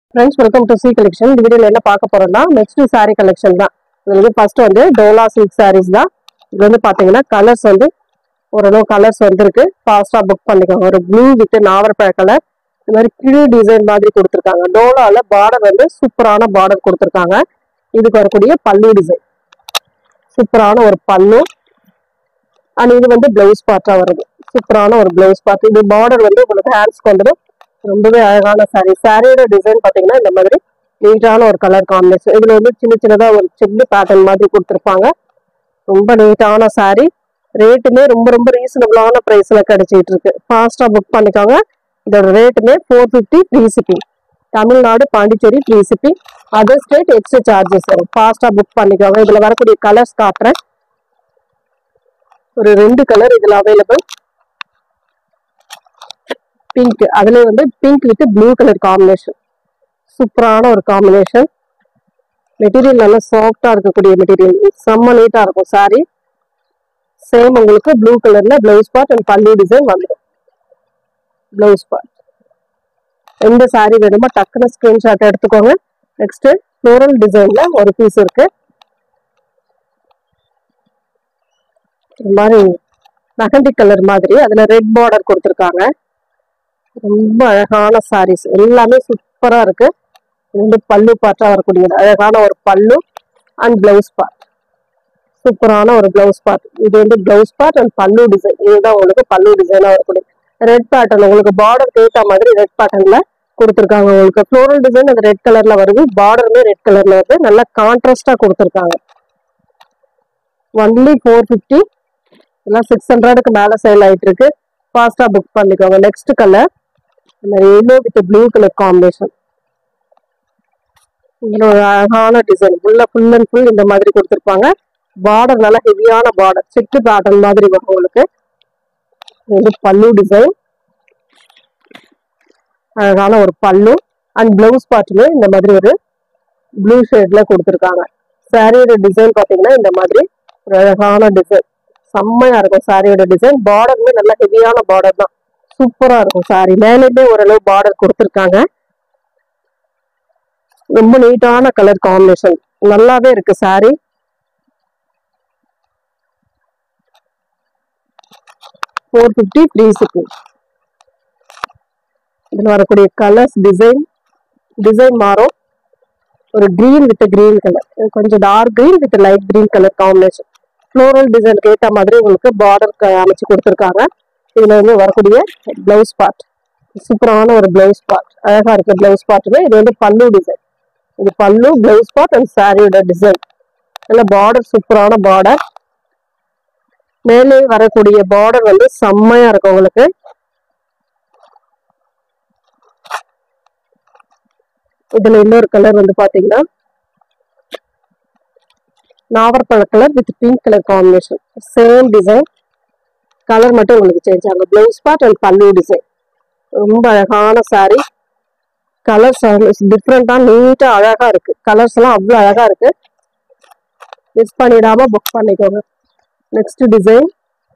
friends welcome to C collection இந்த வீடியோல என்ன பார்க்க போறோம்னா நெக்ஸ்ட் saree கலெக்ஷன் தான் இது வந்து ஃபர்ஸ்ட் வந்து டோலா சில்க் sarees தான் இது வந்து பாத்தீங்கன்னா கலர்ஸ் வந்து ஓரளவு கலர்ஸ் வந்திருக்கு ஃபாஸ்டா புக் பண்ணிக்கோங்க ஒரு ப்ளூ வித் நாவற்பழ கலர் இந்த மாதிரி கிழி டிசைன் மாதிரி கொடுத்துருக்காங்க டோலால பார்டர் வந்து சூப்பரான பார்டர் கொடுத்துருக்காங்க இதுக்கு வரக்கூடிய பல்லு டிசைன் சூப்பரான ஒரு பல்லு அண்ட் இது வந்து பிளவுஸ் பார்ட்டா வருது சூப்பரான ஒரு பிளவுஸ் பார்ட் இது பார்டர் வந்து உங்களுக்கு ஹேண்ட்ஸ்க்கு வந்துடும் ரொம்பவே அழகான saree சாரியோட டிசைன் பாத்தீங்கன்னா இந்த மாதிரி நீட்டான ஒரு கலர் காம்பினேஷன் இதுல வந்து சின்ன சின்னதா ஒரு செக்டு பேட்டர்ன் மாதிரி கொடுத்துருப்பாங்க ரொம்ப நீட்டான saree ரேட்டுமே ரொம்ப ரொம்ப ரீசனபிளான பிரைஸ்ல கிடைச்சிட்டு இருக்கு ஃபாஸ்டா புக் பண்ணிக்கோங்க இதோட ரேட்டுமே four fifty free shipping Tamil Nadu Pondicherry free shipping other state extra charges வரும் ஃபாஸ்டா புக் பண்ணிக்கோங்க இதுல வரக்கூடிய கலர்ஸ் காட்டுறேன் ஒரு ரெண்டு கலர் இதுல அவைலபிள் பிங்க் அதுல வந்து pink with blue colour combination சூப்பரான ஒரு காம்பினேஷன் மெட்டீரியல் நல்லா சாஃப்டா இருக்கக்கூடிய மெட்டீரியல் செம்ம நீட்டா இருக்கும் சாரி சேம் உங்களுக்கு ப்ளூ கலர்ல blouse part and pallu design வந்துடும் பிளவுஸ் பார்ட் எந்த சாரி வேணுமோ டக்குன்னு ஸ்கிரீன்ஷாட் எடுத்துக்கோங்க நெக்ஸ்ட் ஃப்ளோரல் டிசைன்ல ஒரு பீஸ் இருக்கு இந்த மாதிரி மெஹந்தி கலர் மாதிரி அதுல ரெட் பார்டர் கொடுத்துருக்காங்க ரொம்ப அழகான சாரீஸ் எல்லாமே சூப்பரா இருக்கு இது வந்து பல்லு பார்ட்டா வரக்கூடியது அழகான ஒரு பல்லு அண்ட் பிளவுஸ் பார்ட் சூப்பரான ஒரு பிளவுஸ் பார்ட் இது வந்து blouse part and pallu design இதுதான் உங்களுக்கு பல்லு டிசைனா வரக்கூடிய ரெட் பேட்டர்ன் உங்களுக்கு பார்டர் ஏத்த மாதிரி ரெட் பேட்டர்ன்ல கொடுத்துருக்காங்க உங்களுக்கு ஃப்ளோரல் டிசைன் அந்த ரெட் கலர்ல வருது பார்டருமே ரெட் கலர்ல வருது நல்லா கான்ட்ராஸ்டா கொடுத்துருக்காங்க ஒன்லி ஃபோர் ஃபிஃப்டி எல்லாம் சிக்ஸ் ஹண்ட்ரடுக்கு மேல சேல் ஆயிட்டு இருக்கு ஃபாஸ்டா புக் பண்ணிக்கோங்க நெக்ஸ்ட் கலர் இந்த yellow with blue colour combination இதுல ஒரு அழகான டிசைன் ஃபுல்லா ஃபுல் அண்ட் ஃபுல் இந்த மாதிரி கொடுத்துருப்பாங்க பார்டர் நல்லா ஹெவியான பார்டர் செட்டு பேட்டர்ன் மாதிரி வரும் உங்களுக்கு இது வந்து பல்லு டிசைன் அழகான ஒரு பல்லு அண்ட் பிளவுஸ் பார்ட்டுமே இந்த மாதிரி ஒரு ப்ளூ ஷேட்ல கொடுத்துருக்காங்க சாரியோட டிசைன் பாத்தீங்கன்னா இந்த மாதிரி ஒரு அழகான டிசைன் செம்மையா இருக்கும் சாரியோட டிசைன் பார்டருமே நல்ல ஹெவியான பார்டர் தான் சூப்பரா இருக்கும் சாரி மேலேயுமே ஓரளவு பார்டர் கொடுத்துருக்காங்க ரொம்ப நீட்டான கலர் காம்பினேஷன் நல்லாவே இருக்கு saree four fifty three sixty இதில் வரக்கூடிய கலர்ஸ் டிசைன் டிசைன் மாறும் ஒரு green வித் green கலர் கொஞ்சம் dark green with light green colour combination floral டிசைனுக்கு ஏற்ற மாதிரி உங்களுக்கு பார்டர் அமைச்சு கொடுத்துருக்காங்க இதுல வந்து வரக்கூடிய பிளவுஸ் பார்ட் சூப்பரான ஒரு பிளவுஸ் பார்ட் அழகா இருக்கு பிளவுஸ் பார்ட்டுமே இது வந்து பல்லு டிசைன் இது பல்லு பிளவுஸ் பார்ட் அண்ட் சாரியோட டிசைன் நல்ல பார்டர் சூப்பரான பார்டர் மேலே வரக்கூடிய பார்டர் வந்து செம்மையா இருக்கும் உங்களுக்கு இதுல இன்னொரு கலர் வந்து பாத்தீங்கன்னா நாவற்பழ colour with pink colour combination same design colour மட்டும் உங்களுக்கு சேஞ்ச் ஆகும் blouse part and pallu design ரொம்ப அழகான saree கலர்ஸ் டிஃப்ரெண்டா நீட்டா அழகா இருக்கு கலர்ஸ் எல்லாம் அவ்வளவு அழகா இருக்கு மிஸ் பண்ணிடாம புக் பண்ணிக்கோங்க next design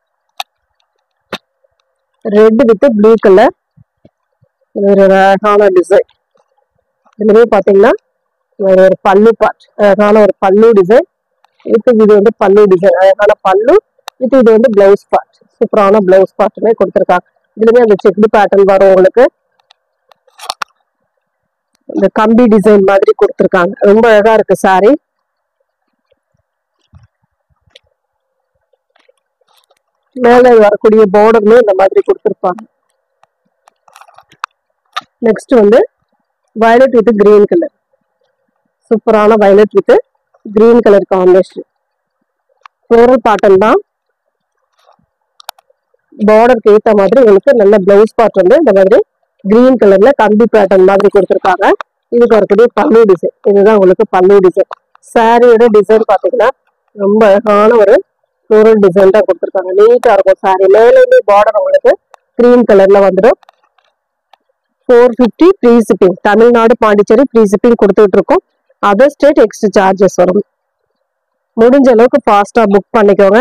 red with blue colour இது ஒரு அழகான டிசைன் இதுலயே பாத்தீங்கன்னா ஒரு ஒரு பல்லு பார்ட் அழகான ஒரு பல்லு டிசைன் இது இது வந்து பல்லு டிசைன் அழகான பல்லு இது இது வந்து பிளவுஸ் பார்ட் சூப்பரான பிளவுஸ் பார்ட்டுமே கொடுத்துருக்காங்க இதுலயுமே அந்த செக்டு பேட்டர்ன் வரும் உங்களுக்கு இந்த கம்பி டிசைன் மாதிரி கொடுத்துருக்காங்க ரொம்ப அழகா இருக்கு சாரி மேல வரக்கூடிய பார்டருமே இந்த மாதிரி கொடுத்துருப்பாங்க நெக்ஸ்ட் வந்து வயலட் வித் கிரீன் கலர் சூப்பரான violet with green colour combination floral pattern தான் பார்டருக்கு ஏற்ற மாதிரி உங்களுக்கு நல்ல பிளவுஸ் பார்ட் வந்து இந்த மாதிரி கிரீன் கலர்ல கம்பி பேட்டர்ன் மாதிரி கொடுத்துருக்காங்க இதுக்கு வரக்கூடிய பல்லு டிசைன் இதுதான் உங்களுக்கு பல்லு டிசைன் சாரியோட டிசைன் பார்த்தீங்கன்னா ரொம்ப அழகான ஒரு ஃப்ளோரல் டிசைன் தான் கொடுத்துருக்காங்க நீட்டா இருக்கும் சாரி மேலேயுமே பார்டர் உங்களுக்கு கிரீன் கலர்ல வந்துடும் four fifty free shipping Tamil Nadu Pondicherry free shipping கொடுத்துட்டு இருக்கோம் அதர் ஸ்டேட் எக்ஸ்ட்ரா சார்ஜஸ் வரும் முடிஞ்ச அளவுக்கு ஃபாஸ்டா புக் பண்ணிக்கோங்க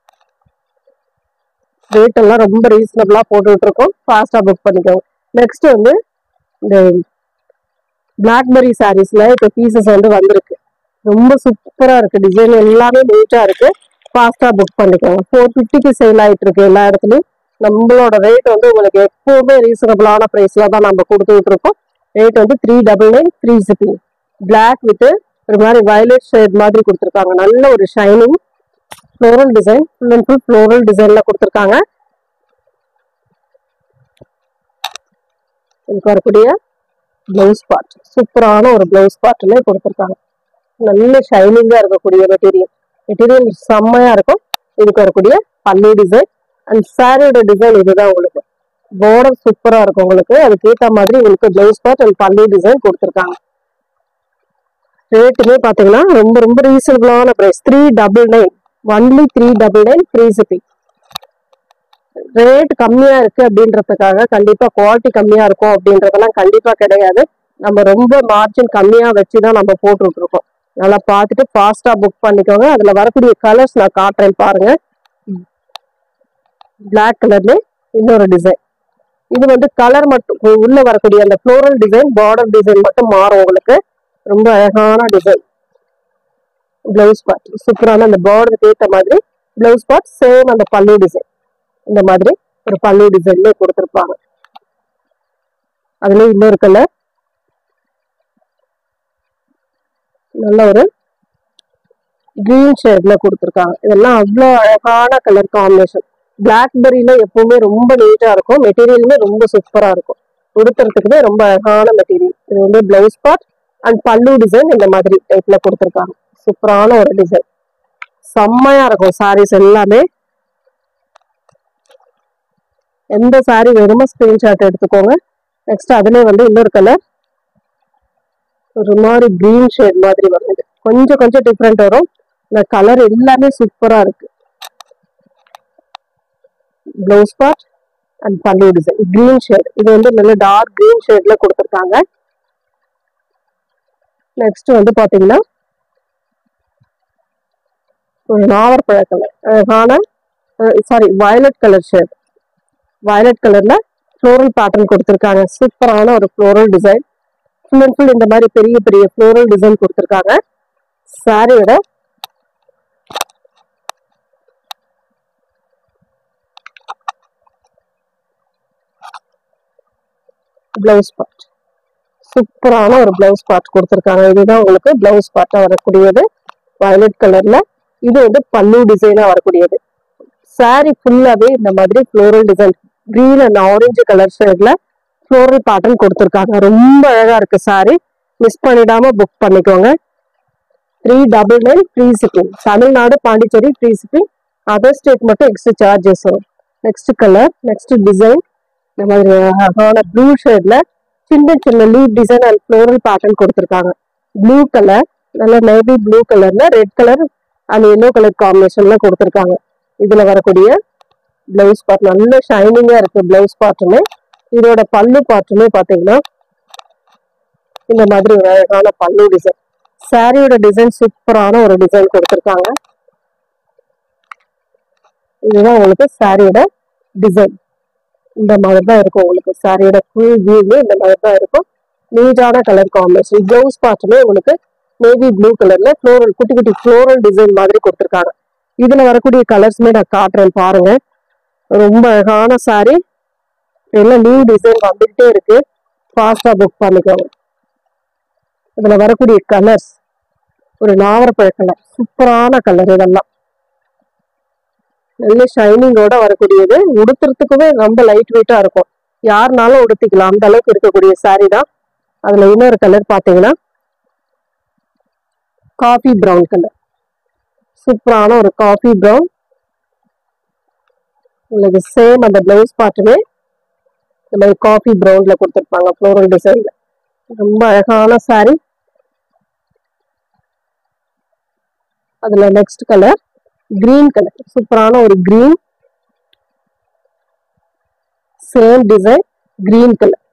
ரேட் எல்லாம் ரொம்ப ரீசனபிளா போட்டுட்டு இருக்கோம் ஃபாஸ்டா புக் பண்ணிக்கோங்க நெக்ஸ்ட் வந்து இந்த பிளாக்பெரி சாரீஸ்ல இப்போ பீசஸ் வந்து வந்திருக்கு ரொம்ப சூப்பரா இருக்கு டிசைன் எல்லாமே நீட்டா இருக்கு ஃபாஸ்டா புக் பண்ணிக்கோங்க ஃபோர் ஃபிஃப்டிக்கு சேல் ஆயிட்டு இருக்கு எல்லா இடத்துலயும் நம்மளோட ரேட் வந்து உங்களுக்கு எப்பவுமே ரீசனபிளான பிரைஸ்ல தான் நம்ம கொடுத்துட்டு இருக்கோம் ரேட் வந்து three double nine three shipping black with ஒரு மாதிரி வயலட் ஷேட் மாதிரி கொடுத்துருக்காங்க நல்ல ஒரு shining floral design full and full floral டிசைன்ல கொடுத்துருக்காங்க இதுக்கு வரக்கூடிய பிளவுஸ் பார்ட் சூப்பரான ஒரு பிளவுஸ் பார்ட்டுமே கொடுத்துருக்காங்க நல்ல ஷைனிங்கா இருக்கக்கூடிய மெட்டீரியல் மெட்டீரியல் செம்மையா இருக்கும் இதுக்கு வரக்கூடிய பல்லு டிசைன் அண்ட் சாரியோட டிசைன் இதுதான் உங்களுக்கு பார்டர் சூப்பரா இருக்கும் உங்களுக்கு அதுக்கு ஏத்த மாதிரி உங்களுக்கு blouse part and pallu design கொடுத்துருக்காங்க ரேட்டுமே பாத்தீங்கன்னா ரொம்ப ரொம்ப ரீசனபிளான price three double nine only three double nine free shipping rate கம்மியா இருக்கு அப்படின்றதுக்காக கண்டிப்பா குவாலிட்டி கம்மியா இருக்கும் அப்படின்றதெல்லாம் கண்டிப்பா கிடையாது நம்ம ரொம்ப மார்ஜின் கம்மியா வச்சுதான் நம்ம போட்டுட்டு இருக்கோம் நல்லா பார்த்துட்டு ஃபாஸ்டா புக் பண்ணிக்கோங்க அதுல வரக்கூடிய கலர்ஸ் நான் காட்டுறேன் பாருங்க Black கலர்ல இன்னொரு டிசைன் இது வந்து கலர் மட்டும் உள்ள வரக்கூடிய அந்த ஃப்ளோரல் டிசைன் பார்டர் டிசைன் மட்டும் மாறும் உங்களுக்கு ரொம்ப அழகான டிசைன் பிளவுஸ் பார்ட் சூப்பரான அந்த பார்டருக்கு ஏற்ற மாதிரி பிளவுஸ் பார்ட் சேம் அந்த பல்லு டிசைன் இந்த மாதிரி ஒரு பல்லு டிசைன்ல கொடுத்துருப்பாங்க அதுல இன்னொரு கலர் நல்ல ஒரு கிரீன் ஷேட்ல கொடுத்துருக்காங்க இதெல்லாம் அவ்வளோ அழகான கலர் காம்பினேஷன் பிளாக்பெரியில எப்பவுமே ரொம்ப நீட்டா இருக்கும் மெட்டீரியலுமே ரொம்ப சூப்பரா இருக்கும் உடுத்துறதுக்குமே ரொம்ப அழகான மெட்டீரியல் இது வந்து blouse part and pallu design இந்த மாதிரி டைப்ல கொடுத்துருக்காங்க சூப்பரான ஒரு டிசைன் செம்மையா இருக்கும் சாரீஸ் எல்லாமே எந்த சாரி வேணுமோ ஸ்கிரீன்ஷாட் எடுத்துக்கோங்க நெக்ஸ்ட் அதுலயே வந்து இன்னொரு கலர் ஒரு மாதிரி கிரீன் ஷேட் மாதிரி வருது கொஞ்சம் கொஞ்சம் டிஃப்ரெண்ட் வரும் இந்த கலர் எல்லாமே சூப்பரா இருக்கு blouse part and pallu design green shade இது வந்து நல்ல டார்க் கிரீன் ஷேட்ல கொடுத்துருக்காங்க நெக்ஸ்ட் வந்து பாத்தீங்கன்னா ஒரு நாவற்பழ கலர் அழகான saree violet colour shade violet கலர்ல ஃப்ளோரல் பேட்டர்ன் கொடுத்துருக்காங்க சூப்பரான ஒரு floral design full and full இந்த மாதிரி பெரிய பெரிய ஃப்ளோரல் டிசைன் கொடுத்துருக்காங்க சாரியோட பிளவுஸ் பார்ட் சூப்பரான ஒரு பிளவுஸ் பார்ட் கொடுத்துருக்காங்க இதுதான் உங்களுக்கு பிளவுஸ் பார்ட்டா வரக்கூடியது வயலட் கலர்ல இது வந்து பல்லு டிசைனா வரக்கூடியது சாரி ஃபுல்லாவே இந்த மாதிரி floral design green and orange colour ஷேட்ல ஃப்ளோரல் பேட்டர்ன் கொடுத்துருக்காங்க ரொம்ப அழகா இருக்கு சாரி மிஸ் பண்ணிடாம புக் பண்ணிக்கோங்க three double nine free shipping Tamil Nadu Pondicherry free shipping other state மட்டும் எக்ஸ்ட்ரா சார்ஜஸ் வரும் நெக்ஸ்ட் கலர் நெக்ஸ்ட் டிசைன் இந்த மாதிரி அழகான ப்ளூ ஷேட்ல சின்ன சின்ன leaf design and floral pattern கொடுத்துருக்காங்க ப்ளூ கலர் நல்ல நேவி ப்ளூ கலர்ல red colour and yellow colour காம்பினேஷன்ல கொடுத்துருக்காங்க இதுல வரக்கூடிய பிளவுஸ் பார்ட் நல்ல ஷைனிங்கா இருக்கு பிளவுஸ் பார்ட்டுமே இதோட பல்லு பார்ட்டுமே பாத்தீங்கன்னா இந்த மாதிரி ஒரு அழகான பல்லு டிசைன் சாரியோட டிசைன் சூப்பரான ஒரு டிசைன் கொடுத்துருக்காங்க இதுதான் உங்களுக்கு சாரியோட டிசைன் இந்த மாதிரி தான் இருக்கும் உங்களுக்கு சாரியோட ஃபுல் வியூவே இந்த மாதிரி தான் இருக்கும் நீட்டான கலர் காம்பினேஷன் ப்ளவுஸ் பார்ட்டுமே உங்களுக்கு நேவி ப்ளூ கலர்ல ஃப்ளோரல் குட்டி குட்டி ஃப்ளோரல் டிசைன் மாதிரி கொடுத்துருக்காங்க இதுல வரக்கூடிய கலர்ஸ்மே நான் காட்டுறேன் பாருங்க ரொம்ப அழகான சாரி எல்லாம் நியூ டிசைன் வந்துகிட்டே இருக்கு ஃபாஸ்டா புக் பண்ணிக்கோங்க இதுல வரக்கூடிய கலர்ஸ் ஒரு நாவரப்பழ கலர் சூப்பரான கலர் இதெல்லாம் நல்ல ஷைனிங்கோட வரக்கூடியது உடுத்துறதுக்குமே ரொம்ப லைட் வெயிட்டா இருக்கும் யாருனாலும் உடுத்திக்கலாம் அந்த அளவுக்கு இருக்கக்கூடிய saree தான் அதுல இன்னொரு கலர் பாத்தீங்கன்னா காஃபி பிரவுன் கலர் சூப்பரான ஒரு காஃபி பிரவுன் உங்களுக்கு சேம் அந்த பிளவுஸ் பார்ட்டுமே இந்த மாதிரி காஃபி ப்ரௌன்ல கொடுத்துருப்பாங்க ஃப்ளோரல் டிசைன்ல ரொம்ப அழகான saree அதுல நெக்ஸ்ட் கலர் கிரீன் கலர் சூப்பரான ஒரு green same design green colour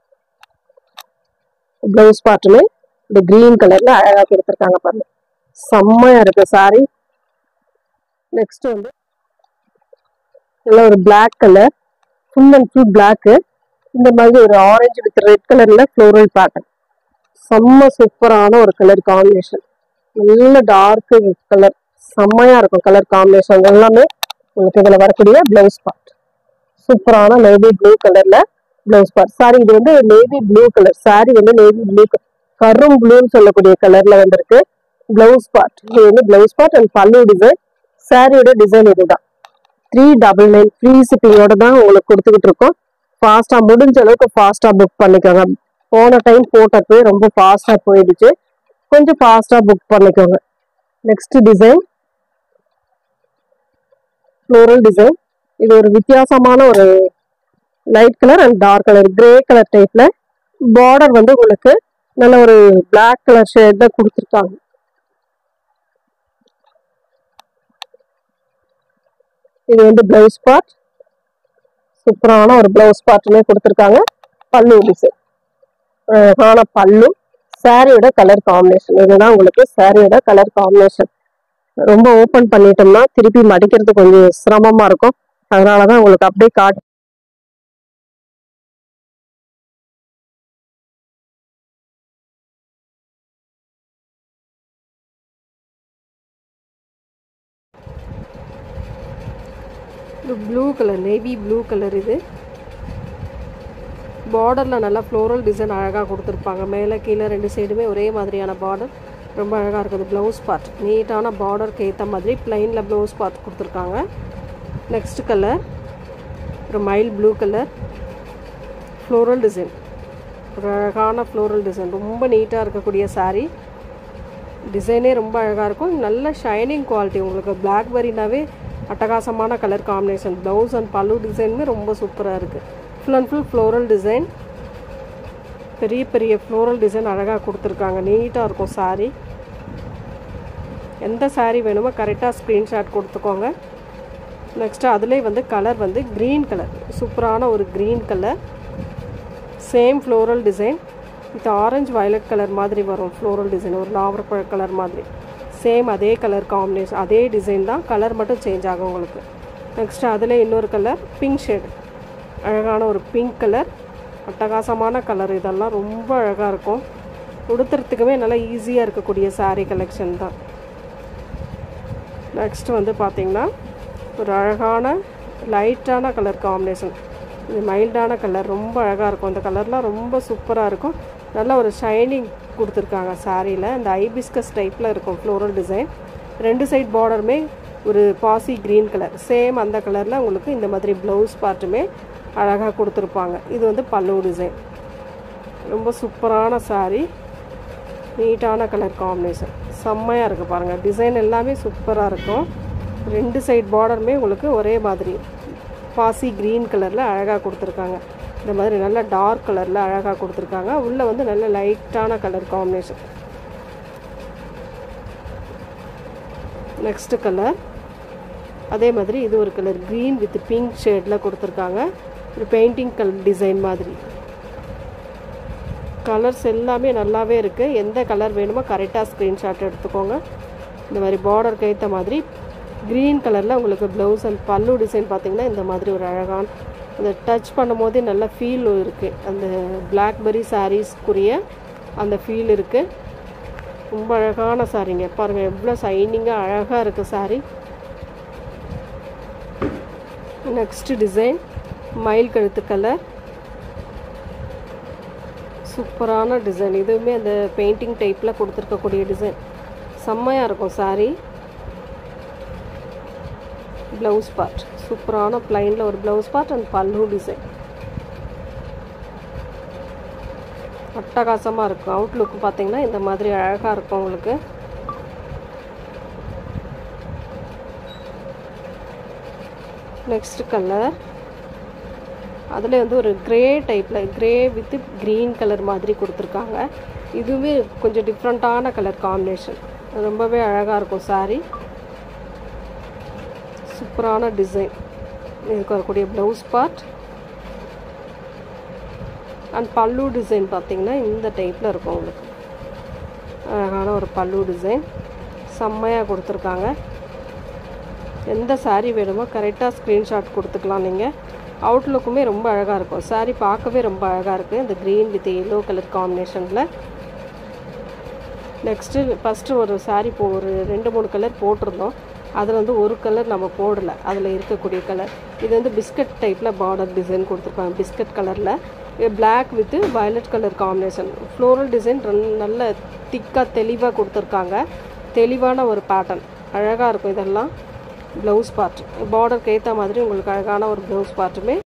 blouse பார்ட்டுமே இந்த கிரீன் கலர்ல அழகா கொடுத்துருக்காங்க பாருங்க செம்மையா இருக்கு saree நெக்ஸ்ட் வந்து நல்ல ஒரு Black colour full and full black இந்த மாதிரி ஒரு ஆரஞ்சு வித் ரெட் கலர்ல ஃப்ளோரல் பேட்டர்ன் செம்ம சூப்பரான ஒரு கலர் காம்பினேஷன் நல்ல டார்க் கலர் செம்மையா இருக்கும் கலர் காம்பினேஷன் எல்லாமே உங்களுக்கு இதுல வரக்கூடிய பிளவுஸ் பார்ட் சூப்பரான நேவி ப்ளூ கலர்ல பிளவுஸ் பார்ட் சாரி இது வந்து நேவி ப்ளூ கலர் சாரி வந்து நேவி ப்ளூ கரும் ப்ளூன்னு சொல்லக்கூடிய கலர்ல வந்திருக்கு பிளவுஸ் பார்ட் இது வந்து blouse part and pallu design சாரியோட டிசைன் இதுதான் த்ரீ டபுள் நைன் ஃப்ரீ ஷிப்பிங்கோட தான் உங்களுக்கு கொடுத்துக்கிட்டு இருக்கோம் ஃபாஸ்டா முடிஞ்ச அளவுக்கு ஃபாஸ்டா புக் பண்ணிக்கோங்க போன டைம் போட்டப்போ ரொம்ப ஃபாஸ்டா போயிடுச்சு கொஞ்சம் ஃபாஸ்டா புக் பண்ணிக்கோங்க நெக்ஸ்ட் டிசைன் ஃப்ளோரல் டிசைன் இது ஒரு வித்தியாசமான ஒரு light colour and dark colour grey colour டைப்ல பார்டர் வந்து உங்களுக்கு நல்ல ஒரு பிளாக் கலர் ஷேட்ல கொடுத்துருக்காங்க இது வந்து பிளவுஸ் பார்ட் சூப்பரான ஒரு பிளவுஸ் பார்ட்டுமே கொடுத்துருக்காங்க பல்லு டிசைன் அழகான பல்லு சாரியோட கலர் காம்பினேஷன் இதுதான் உங்களுக்கு சாரியோட கலர் காம்பினேஷன் ரொம்ப ஓப்பன் பண்ணிட்டோம்னா திருப்பி மடிக்கிறது கொஞ்சம் சிரமமா இருக்கும் அதனாலதான் உங்களுக்கு அப்படியே காட்டு இது blue colour navy blue colour இது பார்டரில் நல்லா ஃப்ளோரல் டிசைன் அழகாக கொடுத்துருப்பாங்க மேலே கீழே ரெண்டு சைடுமே ஒரே மாதிரியான பார்டர் ரொம்ப அழகாக இருக்குது ப்ளவுஸ் பார்ட் நீட்டான பார்டருக்கு ஏற்ற மாதிரி பிளைனில் ப்ளவுஸ் பார்ட் கொடுத்துருக்காங்க நெக்ஸ்ட் கலர் ஒரு mild blue colour floral design ஒரு அழகான ஃப்ளோரல் டிசைன் ரொம்ப நீட்டாக இருக்கக்கூடிய saree டிசைனே ரொம்ப அழகாக இருக்கும் நல்ல ஷைனிங் குவாலிட்டி உங்களுக்கு பிளாக்பெரினாவே அட்டகாசமான கலர் காம்பினேஷன் ப்ளவுஸ் அண்ட் பல்லு டிசைனுமே ரொம்ப சூப்பராக இருக்குது full and full floral design பெரிய பெரிய ஃப்ளோரல் டிசைன் அழகாக கொடுத்துருக்காங்க நீட்டாக இருக்கும் saree எந்த saree வேணுமோ கரெக்டாக ஸ்க்ரீன்ஷாட் கொடுத்துக்கோங்க நெக்ஸ்ட்டு அதுலேயே வந்து கலர் வந்து க்ரீன் கலர் சூப்பரான ஒரு green colour same floral design with orange violet colour மாதிரி வரும் ஃப்ளோரல் டிசைன் ஒரு நாவற்பழ கலர் மாதிரி சேம் அதே கலர் காம்பினேஷன் அதே டிசைன் தான் கலர் மட்டும் சேஞ்ச் ஆகும் உங்களுக்கு நெக்ஸ்ட்டு அதில் இன்னொரு கலர் பிங்க் ஷேடு அழகான ஒரு பிங்க் கலர் அட்டகாசமான கலர் இதெல்லாம் ரொம்ப அழகாக இருக்கும் உடுத்துறதுக்குமே நல்லா ஈஸியாக இருக்கக்கூடிய saree கலெக்ஷன் தான் நெக்ஸ்ட் வந்து பார்த்திங்கன்னா ஒரு அழகான லைட்டான கலர் காம்பினேஷன் இது மைல்டான கலர் ரொம்ப அழகாக இருக்கும் இந்த கலர்லாம் ரொம்ப சூப்பராக இருக்கும் நல்ல ஒரு ஷைனிங் கொடுத்துருக்காங்க சாரியில் இந்த ஐபிஸ்கஸ் டைப்பில் இருக்கும் ஃப்ளோரல் டிசைன் ரெண்டு சைட் பார்டருமே ஒரு பாசி க்ரீன் கலர் சேம் அந்த கலரில் உங்களுக்கு இந்த மாதிரி ப்ளவுஸ் பார்ட்டுமே அழகாக கொடுத்துருப்பாங்க இது வந்து பல்லு டிசைன் ரொம்ப சூப்பரான saree நீட்டான கலர் காம்பினேஷன் செம்மையாக இருக்குது பாருங்கள் டிசைன் எல்லாமே சூப்பராக இருக்கும் ரெண்டு சைட் பார்டருமே உங்களுக்கு ஒரே மாதிரி பாசி க்ரீன் கலரில் அழகாக கொடுத்துருக்காங்க இந்த மாதிரி நல்ல டார்க் கலரில் அழகாக கொடுத்துருக்காங்க உள்ளே வந்து நல்ல லைட்டான கலர் காம்பினேஷன் நெக்ஸ்ட்டு கலர் அதே மாதிரி இது ஒரு கலர் க்ரீன் வித் பிங்க் ஷேடில் கொடுத்துருக்காங்க ஒரு பெயிண்டிங் கலர் டிசைன் மாதிரி கலர்ஸ் எல்லாமே நல்லாவே இருக்குது எந்த கலர் வேணுமோ கரெக்டாக ஸ்க்ரீன்ஷாட் எடுத்துக்கோங்க இந்த மாதிரி பார்டருக்கு ஏற்ற மாதிரி க்ரீன் கலரில் உங்களுக்கு ப்ளவுஸ் அண்ட் பல்லு டிசைன் பார்த்தீங்கன்னா இந்த மாதிரி ஒரு அழகான அந்த டச் பண்ணும்போதே நல்ல ஃபீல் இருக்குது அந்த பிளாக்பெரி சாரீஸ்க்குரிய அந்த ஃபீல் இருக்குது ரொம்ப அழகான சாரீங்க பாருங்கள் எவ்வளோ ஷைனிங்காக அழகாக இருக்குது சாரீ நெக்ஸ்ட் டிசைன் மயில் கழுத்து கலர் சூப்பரான டிசைன் இதுவுமே அந்த பெயிண்டிங் டைப்பில் கொடுத்துருக்கக்கூடிய டிசைன் செம்மையாக இருக்கும் saree ப்ளவுஸ் பார்ட் சூப்பரான ப்ளைனில் ஒரு blouse part and pallu design அட்டகாசமாக இருக்கும் அவுட்லுக் பார்த்தீங்கன்னா இந்த மாதிரி அழகாக இருக்கும் உங்களுக்கு நெக்ஸ்ட் கலர் அதில் வந்து ஒரு க்ரே டைப்பில் க்ரே வித் க்ரீன் கலர் மாதிரி கொடுத்துருக்காங்க இதுவே கொஞ்சம் டிஃப்ரெண்ட்டான கலர் காம்பினேஷன் ரொம்பவே அழகாக இருக்கும் saree சூப்பரான டிசைன் இதுக்கு வரக்கூடிய blouse part and pallu design பார்த்தீங்கன்னா இந்த டைப்பில் இருக்கும் உங்களுக்கு அழகான ஒரு பல்லு டிசைன் செம்மையாக கொடுத்துருக்காங்க எந்த saree வேணுமோ கரெக்டாக ஸ்க்ரீன்ஷாட் கொடுத்துக்கலாம் நீங்கள் அவுட்லுக்குமே ரொம்ப அழகாக இருக்கும் saree பார்க்கவே ரொம்ப அழகாக இருக்குது இந்த க்ரீன் வித் எல்லோ கலர் காம்பினேஷனில் நெக்ஸ்ட்டு ஃபஸ்ட்டு ஒரு saree போ ஒரு ரெண்டு மூணு கலர் போட்டிருந்தோம் அதில் வந்து ஒரு கலர் நம்ம போடலை அதில் இருக்கக்கூடிய கலர் இது வந்து பிஸ்கட் டைப்பில் பார்டர் டிசைன் கொடுத்துருப்பாங்க பிஸ்கட் கலரில் black with violet colour combination floral design நல்ல திக்காக தெளிவாக கொடுத்துருக்காங்க தெளிவான ஒரு பேட்டர்ன் அழகாக இருக்கும் இதெல்லாம் ப்ளவுஸ் பார்ட் பார்டருக்கு ஏற்ற மாதிரி உங்களுக்கு அழகான ஒரு ப்ளவுஸ் பார்ட்டுமே